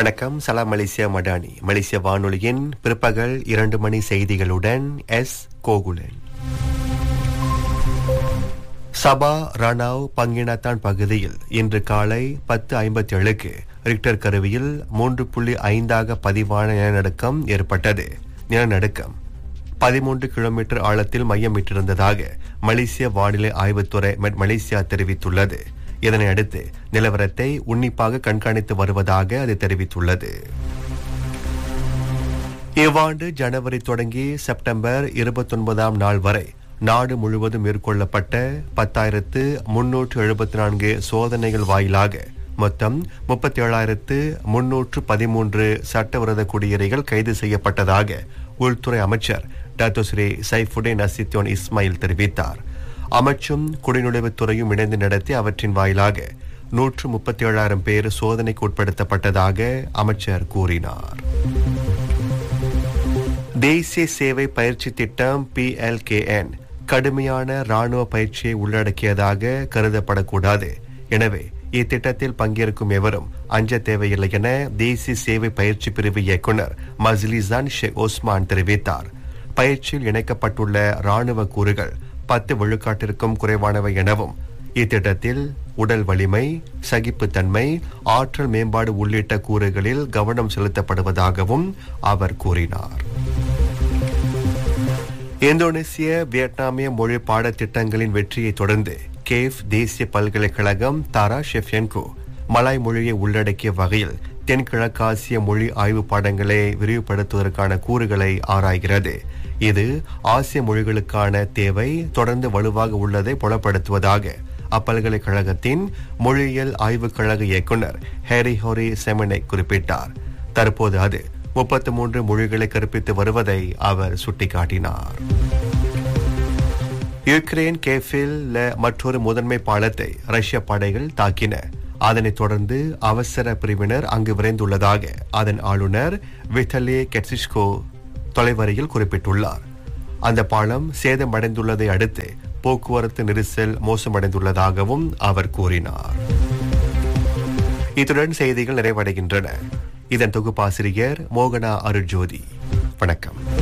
வணக்கம் சலாம் மலேசியா மடானி மலேசிய வானொலியின் பிற்பகல் இரண்டு மணி செய்திகளுடன் எஸ் கோகுலன் சபா ரணாவ் பங்கினத்தான் பகுதியில் இன்று காலை பத்து ஐம்பத்தி ஏழுக்கு ரிக்டர் கருவியில் மூன்று புள்ளி ஐந்தாக பதிவான நிலநடுக்கம் ஏற்பட்டது நிலநடுக்கம் பதிமூன்று கிலோமீட்டர் ஆழத்தில் மையமிட்டிருந்ததாக மலேசிய வானிலை ஆய்வுத்துறை மெட் மலேசியா தெரிவித்துள்ளது இதனை அடுத்து நிலவரத்தை உன்னிப்பாக கண்காணித்து வருவதாக அது தெரிவித்துள்ளது இவ்வாண்டு ஜனவரி தொடங்கி செப்டம்பர் இருபத்தொன்பதாம் நாள் வரை நாடு முழுவதும் மேற்கொள்ளப்பட்ட பத்தாயிரத்து முன்னூற்று எழுபத்தி நான்கு சோதனைகள் வாயிலாக மொத்தம் முப்பத்தி ஏழாயிரத்து முன்னூற்று பதிமூன்று சட்டவிரோத குடியேறிகள் கைது செய்யப்பட்டதாக உள்துறை அமைச்சர் டாக்டர் ஸ்ரீ சைஃபுடேன் அசித்யோன் இஸ்மாயில் தெரிவித்தார் அமைச்சும் குடிநுழைவுத் துறையும் இணைந்து நடத்தி அவற்றின் வாயிலாக நூற்று முப்பத்தி ஏழாயிரம் பேர் சோதனைக்கு உட்படுத்தப்பட்டதாக அமைச்சர் கூறினார் தேசிய சேவை பயிற்சி திட்டம் பிஎல்கேஎன் கடுமையான ராணுவ பயிற்சியை உள்ளடக்கியதாக கருதப்படக்கூடாது எனவே இத்திட்டத்தில் பங்கேற்கும் எவரும் அஞ்ச தேவையில்லை என தேசிய சேவை பயிற்சி பிரிவு இயக்குனர் மஸ்லிசான் ஷேக் ஓஸ்மான் தெரிவித்தார் பயிற்சியில் இணைக்கப்பட்டுள்ள ராணுவ கூறுகள் பத்து விழுக்காட்டிற்கும் குறைவானவை எனவும் இத்திட்டத்தில் உடல் வலிமை சகிப்புத்தன்மை ஆற்றல் மேம்பாடு உள்ளிட்ட கூறுகளில் கவனம் செலுத்தப்படுவதாகவும் அவர் கூறினார் இந்தோனேசிய வியட்நாமிய மொழி பாடத்திட்டங்களின் வெற்றியை தொடர்ந்து கேஃப் தேசிய பல்கலைக்கழகம் தாரா ஷெஃப்யன்கோ மலாய் மொழியை உள்ளடக்கிய வகையில் தென்கிழக்காசிய மொழி ஆய்வு பாடங்களை விரிவுபடுத்துவதற்கான கூறுகளை ஆராய்கிறது இது ஆசிய மொழிகளுக்கான தேவை தொடர்ந்து வலுவாக உள்ளதை புலப்படுத்துவதாக அப்பல்கலைக்கழகத்தின் மொழியியல் ஆய்வுக் கழக இயக்குனர் ஹேரி ஹோரி செமனை குறிப்பிட்டார் தற்போது அது முப்பத்து மூன்று மொழிகளை கற்பித்து வருவதை அவர் சுட்டிக்காட்டினார் யுக்ரைன் கேஃபில் மற்றொரு முதன்மை பாலத்தை ரஷ்ய படைகள் தாக்கின அதனைத் தொடர்ந்து அவசர பிரிவினர் அங்கு விரைந்துள்ளதாக அதன் ஆளுநர் வித்தலே கெட்சிஸ்கோ தொலைவரையில் குறிப்பிட்டுள்ளார் அந்த பாலம் சேதமடைந்துள்ளதை அடுத்து போக்குவரத்து நெரிசல் மோசமடைந்துள்ளதாகவும் அவர் கூறினார் இத்துடன் செய்திகள் நிறைவடைகின்றன இதன் தொகுப்பாசிரியர் மோகனா அருட்ஜோதி வணக்கம்